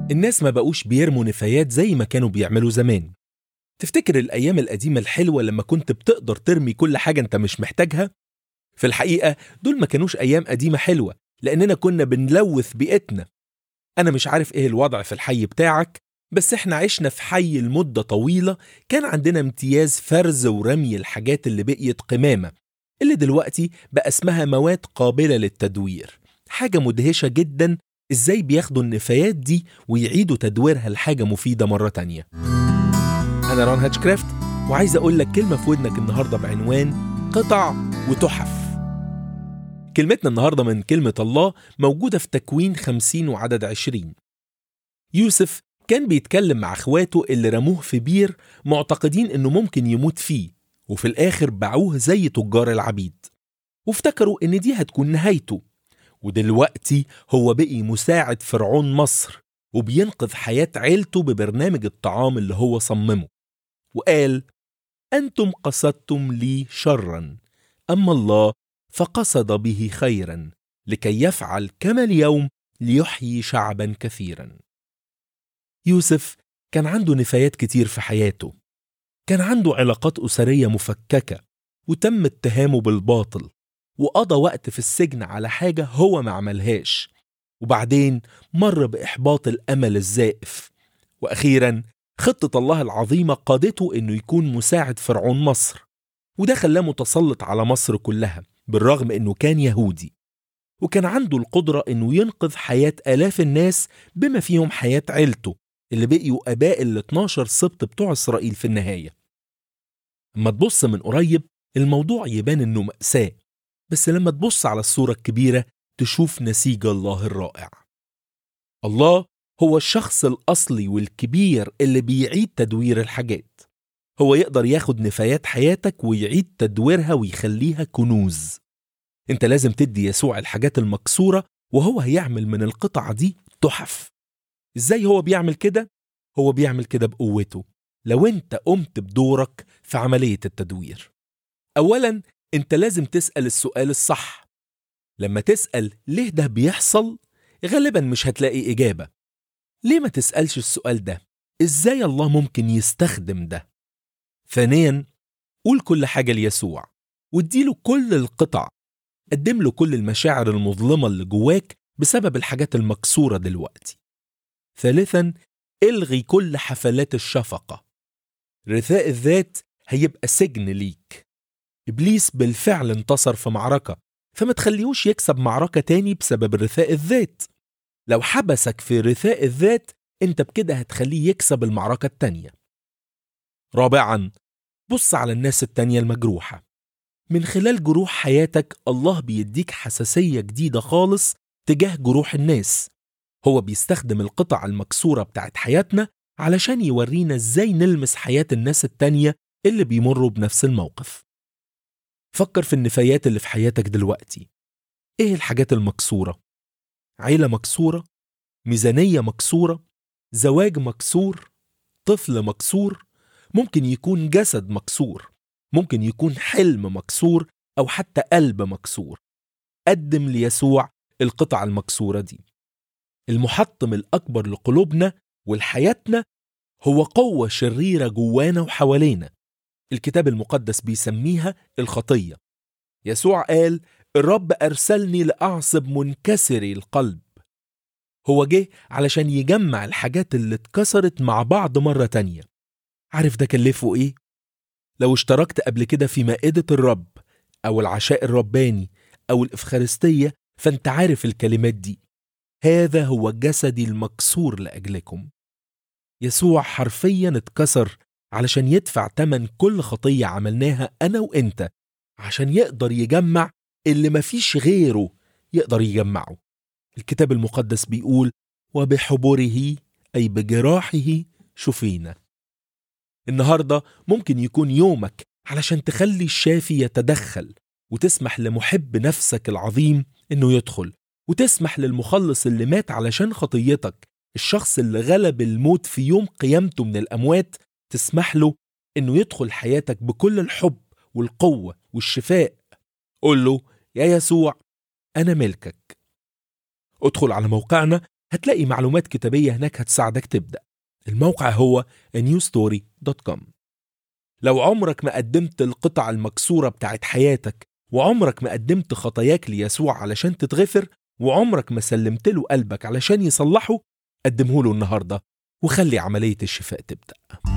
الناس ما بقوش بيرموا نفايات زي ما كانوا بيعملوا زمان تفتكر الأيام القديمة الحلوة لما كنت بتقدر ترمي كل حاجة أنت مش محتاجها؟ في الحقيقة دول ما كانوش أيام قديمة حلوة لأننا كنا بنلوث بيئتنا أنا مش عارف إيه الوضع في الحي بتاعك بس إحنا عشنا في حي لمدة طويلة كان عندنا امتياز فرز ورمي الحاجات اللي بقيت قمامة اللي دلوقتي بقى اسمها مواد قابلة للتدوير حاجة مدهشة جدا إزاي بياخدوا النفايات دي ويعيدوا تدويرها لحاجة مفيدة مرة تانية أنا ران هاتشكرافت وعايز أقول لك كلمة في ودنك النهاردة بعنوان قطع وتحف كلمتنا النهاردة من كلمة الله موجودة في تكوين خمسين وعدد عشرين يوسف كان بيتكلم مع اخواته اللي رموه في بير معتقدين انه ممكن يموت فيه وفي الاخر باعوه زي تجار العبيد وافتكروا ان دي هتكون نهايته ودلوقتي هو بقي مساعد فرعون مصر وبينقذ حياة عيلته ببرنامج الطعام اللي هو صممه وقال أنتم قصدتم لي شرا أما الله فقصد به خيرا لكي يفعل كما اليوم ليحيي شعبا كثيرا يوسف كان عنده نفايات كتير في حياته كان عنده علاقات أسرية مفككة وتم اتهامه بالباطل وقضى وقت في السجن على حاجة هو ما عملهاش وبعدين مر بإحباط الأمل الزائف وأخيرا خطة الله العظيمة قادته إنه يكون مساعد فرعون مصر وده خلاه متسلط على مصر كلها بالرغم إنه كان يهودي وكان عنده القدرة إنه ينقذ حياة آلاف الناس بما فيهم حياة عيلته اللي بقيوا آباء ال 12 سبط بتوع إسرائيل في النهاية أما تبص من قريب الموضوع يبان إنه مأساة بس لما تبص على الصورة الكبيرة تشوف نسيج الله الرائع الله هو الشخص الأصلي والكبير اللي بيعيد تدوير الحاجات هو يقدر ياخد نفايات حياتك ويعيد تدويرها ويخليها كنوز انت لازم تدي يسوع الحاجات المكسورة وهو هيعمل من القطع دي تحف ازاي هو بيعمل كده؟ هو بيعمل كده بقوته لو انت قمت بدورك في عملية التدوير اولا انت لازم تسأل السؤال الصح لما تسأل ليه ده بيحصل غالبا مش هتلاقي إجابة ليه ما تسألش السؤال ده إزاي الله ممكن يستخدم ده ثانيا قول كل حاجة ليسوع واديله كل القطع قدم له كل المشاعر المظلمة اللي جواك بسبب الحاجات المكسورة دلوقتي ثالثا الغي كل حفلات الشفقة رثاء الذات هيبقى سجن ليك إبليس بالفعل انتصر في معركة فما تخليهوش يكسب معركة تاني بسبب رثاء الذات لو حبسك في رثاء الذات انت بكده هتخليه يكسب المعركة التانية رابعا بص على الناس التانية المجروحة من خلال جروح حياتك الله بيديك حساسية جديدة خالص تجاه جروح الناس هو بيستخدم القطع المكسورة بتاعت حياتنا علشان يورينا ازاي نلمس حياة الناس التانية اللي بيمروا بنفس الموقف فكر في النفايات اللي في حياتك دلوقتي ايه الحاجات المكسورة؟ عيلة مكسورة؟ ميزانية مكسورة؟ زواج مكسور؟ طفل مكسور؟ ممكن يكون جسد مكسور ممكن يكون حلم مكسور أو حتى قلب مكسور قدم ليسوع القطع المكسورة دي المحطم الأكبر لقلوبنا ولحياتنا هو قوة شريرة جوانا وحوالينا الكتاب المقدس بيسميها الخطية يسوع قال الرب أرسلني لأعصب منكسري القلب هو جه علشان يجمع الحاجات اللي اتكسرت مع بعض مرة تانية عارف ده كلفه ايه؟ لو اشتركت قبل كده في مائدة الرب أو العشاء الرباني أو الإفخارستية فأنت عارف الكلمات دي هذا هو جسدي المكسور لأجلكم يسوع حرفيا اتكسر علشان يدفع تمن كل خطية عملناها أنا وإنت عشان يقدر يجمع اللي مفيش غيره يقدر يجمعه الكتاب المقدس بيقول وبحبره أي بجراحه شفينا النهاردة ممكن يكون يومك علشان تخلي الشافي يتدخل وتسمح لمحب نفسك العظيم إنه يدخل وتسمح للمخلص اللي مات علشان خطيتك الشخص اللي غلب الموت في يوم قيامته من الأموات تسمح له إنه يدخل حياتك بكل الحب والقوة والشفاء قول له يا يسوع أنا ملكك ادخل على موقعنا هتلاقي معلومات كتابية هناك هتساعدك تبدأ الموقع هو newstory.com لو عمرك ما قدمت القطع المكسورة بتاعت حياتك وعمرك ما قدمت خطاياك ليسوع علشان تتغفر وعمرك ما سلمت له قلبك علشان يصلحه قدمه له النهاردة وخلي عملية الشفاء تبدأ